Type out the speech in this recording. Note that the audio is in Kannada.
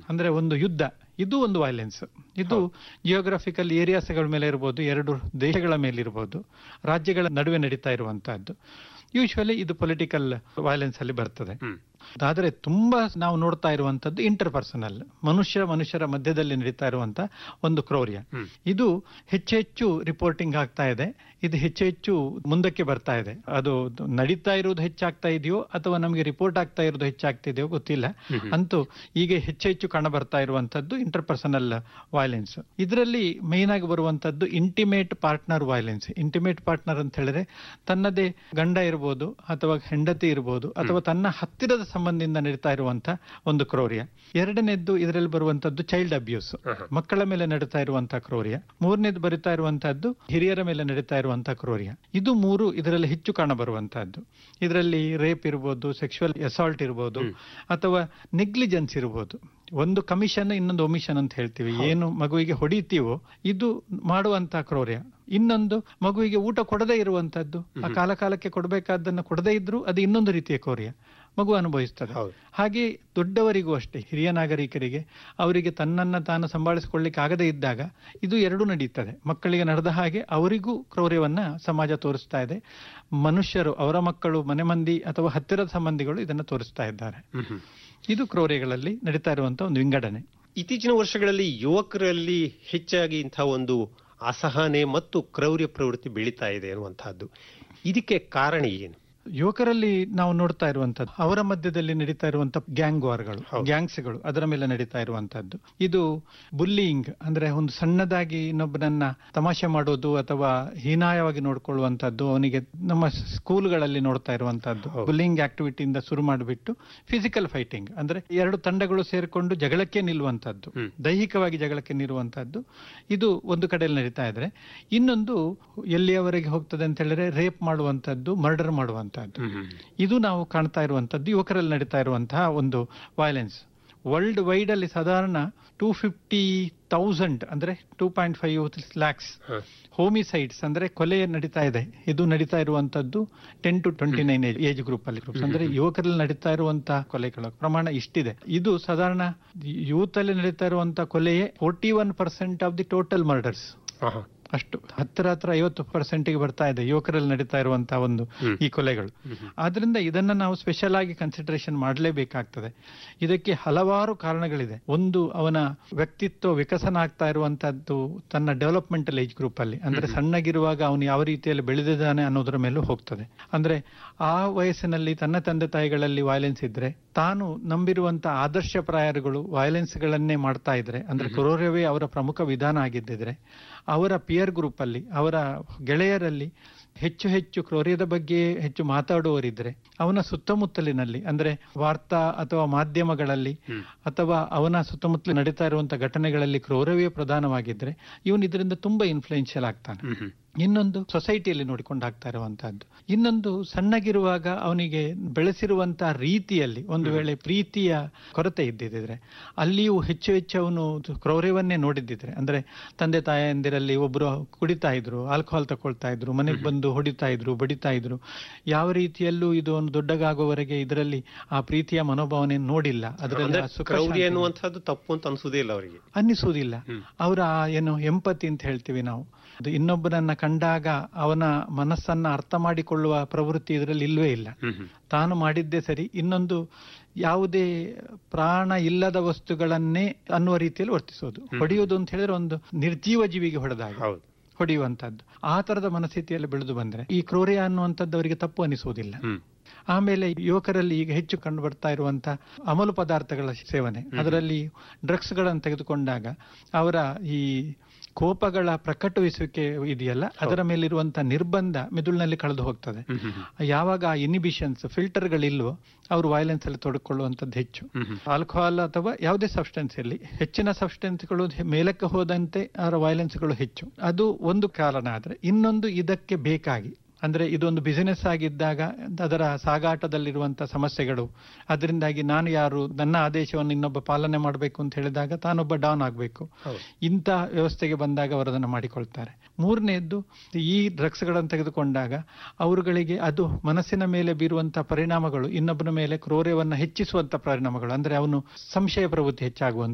ಅಂದ್ರೆ ಒಂದು ಯುದ್ಧ ಇದು ಒಂದು ವೈಲೆನ್ಸ್ ಇದು ಜಿಯೋಗ್ರಫಿಕಲ್ ಏರಿಯಾಸ್ಗಳ ಮೇಲೆ ಇರ್ಬೋದು ಎರಡು ದೇಶಗಳ ಮೇಲೆ ಇರ್ಬೋದು ರಾಜ್ಯಗಳ ನಡುವೆ ನಡೀತಾ ಇರುವಂತಹದ್ದು ಯೂಶುವಲಿ ಇದು ಪೊಲಿಟಿಕಲ್ ವೈಲೆನ್ಸ್ ಅಲ್ಲಿ ಬರ್ತದೆ ಆದ್ರೆ ತುಂಬಾ ನಾವು ನೋಡ್ತಾ ಇರುವಂತದ್ದು ಇಂಟರ್ ಪರ್ಸನಲ್ ಮನುಷ್ಯ ಮನುಷ್ಯರ ಮಧ್ಯದಲ್ಲಿ ನಡೀತಾ ಇರುವಂತ ಒಂದು ಕ್ರೌರ್ಯ ಇದು ಹೆಚ್ಚು ಹೆಚ್ಚು ರಿಪೋರ್ಟಿಂಗ್ ಆಗ್ತಾ ಇದೆ ಇದು ಹೆಚ್ಚು ಹೆಚ್ಚು ಮುಂದಕ್ಕೆ ಬರ್ತಾ ಇದೆ ಅದು ನಡೀತಾ ಇರುವುದು ಹೆಚ್ಚಾಗ್ತಾ ಇದೆಯೋ ಅಥವಾ ನಮಗೆ ರಿಪೋರ್ಟ್ ಆಗ್ತಾ ಇರೋದು ಹೆಚ್ಚಾಗ್ತಾ ಇದೆಯೋ ಗೊತ್ತಿಲ್ಲ ಅಂತೂ ಈಗ ಹೆಚ್ಚು ಹೆಚ್ಚು ಕಾಣ ಬರ್ತಾ ಇರುವಂತದ್ದು ಇಂಟರ್ ಪರ್ಸನಲ್ ವೈಲೆನ್ಸ್ ಇದರಲ್ಲಿ ಮೇನ್ ಆಗಿ ಬರುವಂತದ್ದು intimate partner violence intimate partner ಅಂತ ಹೇಳಿದ್ರೆ ತನ್ನದೇ ಗಂಡ ಇರ್ಬೋದು ಅಥವಾ ಹೆಂಡತಿ ಇರ್ಬೋದು ಅಥವಾ ತನ್ನ ಹತ್ತಿರದ ಸಂಬಂಧದಿಂದ ನಡೀತಾ ಇರುವಂತ ಒಂದು ಕ್ರೌರ್ಯ ಎರಡನೇದ್ದು ಇದರಲ್ಲಿ ಬರುವಂತದ್ದು ಚೈಲ್ಡ್ ಅಬ್ಯೂಸ್ ಮಕ್ಕಳ ಮೇಲೆ ನಡೀತಾ ಇರುವಂತಹ ಕ್ರೌರ್ಯ ಮೂರನೇದು ಬರಿತಾ ಇರುವಂತಹದ್ದು ಹಿರಿಯರ ಮೇಲೆ ನಡೀತಾ ಇರುವಂತಹ ಕ್ರೌರ್ಯ ಇದು ಮೂರು ಇದರಲ್ಲಿ ಹೆಚ್ಚು ಕಾಣ ಬರುವಂತಹದ್ದು ಇದರಲ್ಲಿ ರೇಪ್ ಇರ್ಬೋದು ಸೆಕ್ಷುವಲ್ ಅಸಾಲ್ಟ್ ಇರ್ಬೋದು ಅಥವಾ ನೆಗ್ಲಿಜೆನ್ಸ್ ಇರ್ಬೋದು ಒಂದು ಕಮಿಷನ್ ಇನ್ನೊಂದು ಒಮಿಷನ್ ಅಂತ ಹೇಳ್ತೀವಿ ಏನು ಮಗುವಿಗೆ ಹೊಡಿತೀವೋ ಇದು ಮಾಡುವಂತಹ ಕ್ರೌರ್ಯ ಇನ್ನೊಂದು ಮಗುವಿಗೆ ಊಟ ಕೊಡದೇ ಇರುವಂತದ್ದು ಆ ಕಾಲ ಕಾಲಕ್ಕೆ ಕೊಡಬೇಕಾದ್ದನ್ನು ಕೊಡದೇ ಇದ್ರೂ ಅದು ಇನ್ನೊಂದು ರೀತಿಯ ಕ್ರೌರ್ಯ ಮಗು ಅನುಭವಿಸ್ತದೆ ಹಾಗೆ ದೊಡ್ಡವರಿಗೂ ಅಷ್ಟೇ ಹಿರಿಯ ನಾಗರಿಕರಿಗೆ ಅವರಿಗೆ ತನ್ನನ್ನ ತಾನು ಸಂಭಾಳಿಸಿಕೊಳ್ಳಿಕ್ಕೆ ಆಗದೇ ಇದ್ದಾಗ ಇದು ಎರಡೂ ನಡೀತದೆ ಮಕ್ಕಳಿಗೆ ನಡೆದ ಹಾಗೆ ಅವರಿಗೂ ಕ್ರೌರ್ಯವನ್ನ ಸಮಾಜ ತೋರಿಸ್ತಾ ಇದೆ ಮನುಷ್ಯರು ಅವರ ಮಕ್ಕಳು ಮನೆ ಮಂದಿ ಅಥವಾ ಹತ್ತಿರದ ಸಂಬಂಧಿಗಳು ಇದನ್ನು ತೋರಿಸ್ತಾ ಇದ್ದಾರೆ ಇದು ಕ್ರೌರ್ಯಗಳಲ್ಲಿ ನಡೀತಾ ಇರುವಂತ ಒಂದು ವಿಂಗಡಣೆ ಇತ್ತೀಚಿನ ವರ್ಷಗಳಲ್ಲಿ ಯುವಕರಲ್ಲಿ ಹೆಚ್ಚಾಗಿ ಇಂತಹ ಒಂದು ಅಸಹನೆ ಮತ್ತು ಕ್ರೌರ್ಯ ಪ್ರವೃತ್ತಿ ಬೆಳೀತಾ ಇದೆ ಅನ್ನುವಂತಹದ್ದು ಇದಕ್ಕೆ ಕಾರಣ ಏನು ಯುವಕರಲ್ಲಿ ನಾವು ನೋಡ್ತಾ ಇರುವಂತದ್ದು ಅವರ ಮಧ್ಯದಲ್ಲಿ ನಡೀತಾ ಇರುವಂತ ಗ್ಯಾಂಗ್ ವಾರ್ಗಳು ಗ್ಯಾಂಗ್ಸ್ಗಳು ಅದರ ಮೇಲೆ ನಡೀತಾ ಇರುವಂತದ್ದು ಇದು ಬುಲ್ಲಿಂಗ್ ಅಂದ್ರೆ ಒಂದು ಸಣ್ಣದಾಗಿ ಇನ್ನೊಬ್ಬನನ್ನ ತಮಾಷೆ ಮಾಡೋದು ಅಥವಾ ಹೀನಾಯವಾಗಿ ನೋಡ್ಕೊಳ್ಳುವಂತದ್ದು ಅವನಿಗೆ ನಮ್ಮ ಸ್ಕೂಲ್ಗಳಲ್ಲಿ ನೋಡ್ತಾ ಇರುವಂತದ್ದು ಬುಲ್ಲಿಂಗ್ ಆಕ್ಟಿವಿಟಿಯಿಂದ ಶುರು ಮಾಡಿಬಿಟ್ಟು ಫಿಸಿಕಲ್ ಫೈಟಿಂಗ್ ಅಂದ್ರೆ ಎರಡು ತಂಡಗಳು ಸೇರಿಕೊಂಡು ಜಗಳಕ್ಕೆ ನಿಲ್ಲುವಂತದ್ದು ದೈಹಿಕವಾಗಿ ಜಗಳಕ್ಕೆ ನಿಲ್ಲುವಂತದ್ದು ಇದು ಒಂದು ಕಡೆಯಲ್ಲಿ ನಡೀತಾ ಇದ್ರೆ ಇನ್ನೊಂದು ಎಲ್ಲಿಯವರೆಗೆ ಹೋಗ್ತದೆ ಅಂತ ಹೇಳಿದ್ರೆ ರೇಪ್ ಮಾಡುವಂತದ್ದು ಮರ್ಡರ್ ಮಾಡುವಂತದ್ದು ಇದು ನಾವು ಕಾಣ್ತಾ ಇರುವಂತದ್ದು ಯುವಕರಲ್ಲಿ ನಡೀತಾ ಇರುವಂತಹ ಒಂದು ವೈಲೆನ್ಸ್ ವರ್ಲ್ಡ್ ವೈಡ್ ಅಲ್ಲಿ ಸಾಧಾರಣ ಟೂ ಫಿಫ್ಟಿ ತೌಸಂಡ್ ಅಂದ್ರೆ two point five lakhs homicides ಅಂದ್ರೆ ಕೊಲೆ ನಡೀತಾ ಇದೆ ಇದು ನಡೀತಾ ಇರುವಂತದ್ದು ten to twenty nine age group ಅಲ್ಲಿ ಅಂದ್ರೆ ಯುವಕರಲ್ಲಿ ನಡೀತಾ ಇರುವಂತಹ ಕೊಲೆಗಳ ಪ್ರಮಾಣ ಇಷ್ಟಿದೆ ಇದು ಸಾಧಾರಣ ಯೂತ್ ಅಲ್ಲಿ ನಡೀತಾ ಇರುವಂತಹ ಕೊಲೆಯೇ forty one percent of the total murders ಅಷ್ಟು ಹತ್ತಿರ ಹತ್ರ ಐವತ್ತು ಪರ್ಸೆಂಟ್ಗೆ ಬರ್ತಾ ಇದೆ ಯುವಕರಲ್ಲಿ ನಡೀತಾ ಇರುವಂತಹ ಒಂದು ಈ ಕೊಲೆಗಳು ಆದ್ರಿಂದ ಇದನ್ನ ನಾವು ಸ್ಪೆಷಲ್ ಆಗಿ ಕನ್ಸಿಡರೇಷನ್ ಮಾಡಲೇಬೇಕಾಗ್ತದೆ ಇದಕ್ಕೆ ಹಲವಾರು ಕಾರಣಗಳಿದೆ ಒಂದು ಅವನ ವ್ಯಕ್ತಿತ್ವ ವಿಕಸನ ಆಗ್ತಾ ಇರುವಂತದ್ದು ತನ್ನ ಡೆವಲಪ್ಮೆಂಟಲ್ ಏಜ್ ಗ್ರೂಪ್ ಅಲ್ಲಿ ಅಂದ್ರೆ ಸಣ್ಣಗಿರುವಾಗ ಅವನು ಯಾವ ರೀತಿಯಲ್ಲಿ ಬೆಳೆದಿದ್ದಾನೆ ಅನ್ನೋದ್ರ ಮೇಲೂ ಹೋಗ್ತದೆ ಅಂದ್ರೆ ಆ ವಯಸ್ಸಿನಲ್ಲಿ ತನ್ನ ತಂದೆ ತಾಯಿಗಳಲ್ಲಿ ವೈಲೆನ್ಸ್ ಇದ್ರೆ ತಾನು ನಂಬಿರುವಂತ ಆದರ್ಶಪ್ರಾಯರುಗಳು ವೈಲೆನ್ಸ್ ಗಳನ್ನೇ ಮಾಡ್ತಾ ಇದ್ರೆ ಅಂದ್ರೆ ಕ್ರೌರ್ಯವೇ ಅವರ ಪ್ರಮುಖ ವಿಧಾನ ಆಗಿದ್ದಿದ್ರೆ ಅವರ ಪಿಯರ್ ಗ್ರೂಪ್ ಅಲ್ಲಿ ಅವರ ಗೆಳೆಯರಲ್ಲಿ ಹೆಚ್ಚು ಹೆಚ್ಚು ಕ್ರೌರ್ಯದ ಬಗ್ಗೆ ಹೆಚ್ಚು ಮಾತಾಡುವವರಿದ್ರೆ ಅವನ ಸುತ್ತಮುತ್ತಲಿನಲ್ಲಿ ಅಂದ್ರೆ ವಾರ್ತಾ ಅಥವಾ ಮಾಧ್ಯಮಗಳಲ್ಲಿ ಅಥವಾ ಅವನ ಸುತ್ತಮುತ್ತಲು ನಡೀತಾ ಇರುವಂತಹ ಘಟನೆಗಳಲ್ಲಿ ಕ್ರೌರ್ಯವೇ ಪ್ರಧಾನವಾಗಿದ್ರೆ ಇವನು ಇದರಿಂದ ತುಂಬಾ ಇನ್ಫ್ಲೂಯೆನ್ಷಿಯಲ್ ಆಗ್ತಾನೆ ಇನ್ನೊಂದು ಸೊಸೈಟಿಯಲ್ಲಿ ನೋಡಿಕೊಂಡು ಆಗ್ತಾ ಇರುವಂತಹದ್ದು ಇನ್ನೊಂದು ಸಣ್ಣಗಿರುವಾಗ ಅವನಿಗೆ ಬೆಳೆಸಿರುವಂತಹ ರೀತಿಯಲ್ಲಿ ಒಂದು ವೇಳೆ ಪ್ರೀತಿಯ ಕೊರತೆ ಇದ್ದಿದ್ರೆ ಅಲ್ಲಿಯೂ ಹೆಚ್ಚು ಹೆಚ್ಚು ಅವನು ಕ್ರೌರ್ಯವನ್ನೇ ನೋಡಿದ್ದಿದ್ರೆ ಅಂದ್ರೆ ತಂದೆ ತಾಯಂದಿರಲ್ಲಿ ಒಬ್ರು ಕುಡಿತಾ ಇದ್ರು ಆಲ್ಕೋಹಾಲ್ ತಕೊಳ್ತಾ ಇದ್ರು ಮನೆಗೆ ಬಂದು ಹೊಡಿತಾ ಇದ್ರು ಬಡಿತಾ ಇದ್ರು ಯಾವ ರೀತಿಯಲ್ಲೂ ಇದು ಒಂದು ದೊಡ್ಡಗಾಗುವವರೆಗೆ ಇದರಲ್ಲಿ ಆ ಪ್ರೀತಿಯ ಮನೋಭಾವನೆ ನೋಡಿಲ್ಲ ಅದರಲ್ಲಿ ಆ ಸುಖ ಕ್ರೌರ್ಯ ಶಾಂತಿ ಎನ್ನುವಂತಹದ್ದು ತಪ್ಪು ಅಂತ ಅನ್ಸುದೇ ಇಲ್ಲ ಅವರಿಗೆ ಅನ್ನಿಸುವುದಿಲ್ಲ ಅವರ ಏನು ಎಂಪತಿ ಅಂತ ಹೇಳ್ತೀವಿ ನಾವು ಅದು ಇನ್ನೊಬ್ಬನನ್ನ ಕಂಡಾಗ ಅವನ ಮನಸ್ಸನ್ನ ಅರ್ಥ ಮಾಡಿಕೊಳ್ಳುವ ಪ್ರವೃತ್ತಿ ಇದರಲ್ಲಿ ಇಲ್ವೇ ಇಲ್ಲ ತಾನು ಮಾಡಿದ್ದೇ ಸರಿ ಇನ್ನೊಂದು ಯಾವುದೇ ಪ್ರಾಣ ಇಲ್ಲದ ವಸ್ತುಗಳನ್ನೇ ಅನ್ನುವ ರೀತಿಯಲ್ಲಿ ವರ್ತಿಸೋದು ಹೊಡೆಯುವುದು ಅಂತ ಹೇಳಿದ್ರೆ ಒಂದು ನಿರ್ಜೀವ ಜೀವಿಗೆ ಹೊಡೆದಾಗ ಹೊಡೆಯುವಂತದ್ದು ಆ ತರದ ಮನಸ್ಥಿತಿಯಲ್ಲಿ ಬೆಳೆದು ಬಂದ್ರೆ ಈ ಕ್ರೌರ್ಯ ಅನ್ನುವಂಥದ್ದು ಅವರಿಗೆ ತಪ್ಪು ಅನಿಸುವುದಿಲ್ಲ ಆಮೇಲೆ ಯುವಕರಲ್ಲಿ ಈಗ ಹೆಚ್ಚು ಕಂಡು ಬರ್ತಾ ಇರುವಂತ ಅಮಲು ಪದಾರ್ಥಗಳ ಸೇವನೆ ಅದರಲ್ಲಿ ಡ್ರಗ್ಸ್ ಗಳನ್ನು ತೆಗೆದುಕೊಂಡಾಗ ಅವರ ಈ ಕೋಪಗಳ ಪ್ರಕಟುವಿಸುವಿಕೆ ಇದೆಯಲ್ಲ ಅದರ ಮೇಲಿರುವಂತ ನಿರ್ಬಂಧ ಮೆದುಳಿನಲ್ಲಿ ಕಳೆದು ಹೋಗ್ತದೆ ಯಾವಾಗ ಆ ಇನಿಬಿಷನ್ಸ್ ಫಿಲ್ಟರ್ಗಳಿಲ್ವೋ ಅವರು ವೈಲೆನ್ಸ್ ಅಲ್ಲಿ ತೊಡಕೊಳ್ಳುವಂತದ್ದು ಹೆಚ್ಚು ಆಲ್ಕೋಹಾಲ್ ಅಥವಾ ಯಾವುದೇ ಸಬ್ಸ್ಟೆನ್ಸ್ ಇರಲಿ ಹೆಚ್ಚಿನ ಸಬ್ಸ್ಟೆನ್ಸ್ಗಳು ಮೇಲಕ್ಕೆ ಹೋದಂತೆ ಅವರ ವೈಲೆನ್ಸ್ಗಳು ಹೆಚ್ಚು ಅದು ಒಂದು ಕಾರಣ ಆದ್ರೆ ಇನ್ನೊಂದು ಇದಕ್ಕೆ ಬೇಕಾಗಿ ಅಂದ್ರೆ ಇದೊಂದು ಬಿಸಿನೆಸ್ ಆಗಿದ್ದಾಗ ಅದರ ಸಾಗಾಟದಲ್ಲಿರುವಂತಹ ಸಮಸ್ಯೆಗಳು ಅದರಿಂದಾಗಿ ನಾನು ಯಾರು ನನ್ನ ಆದೇಶವನ್ನು ಇನ್ನೊಬ್ಬ ಪಾಲನೆ ಮಾಡಬೇಕು ಅಂತ ಹೇಳಿದಾಗ ತಾನೊಬ್ಬ ಡೌನ್ ಆಗಬೇಕು ಇಂಥ ವ್ಯವಸ್ಥೆಗೆ ಬಂದಾಗ ಅವರು ಅದನ್ನು ಮಾಡಿಕೊಳ್ತಾರೆ ಮೂರನೇದ್ದು ಈ ಡ್ರಗ್ಸ್ ಗಳನ್ನು ತೆಗೆದುಕೊಂಡಾಗ ಅವರುಗಳಿಗೆ ಅದು ಮನಸ್ಸಿನ ಮೇಲೆ ಬೀರುವಂತಹ ಪರಿಣಾಮಗಳು ಇನ್ನೊಬ್ಬನ ಮೇಲೆ ಕ್ರೌರ್ಯವನ್ನ ಹೆಚ್ಚಿಸುವಂತ ಪರಿಣಾಮಗಳು ಅಂದ್ರೆ ಅವನು ಸಂಶಯ ಪ್ರವೃತ್ತಿ ಹೆಚ್ಚಾಗುವಂತ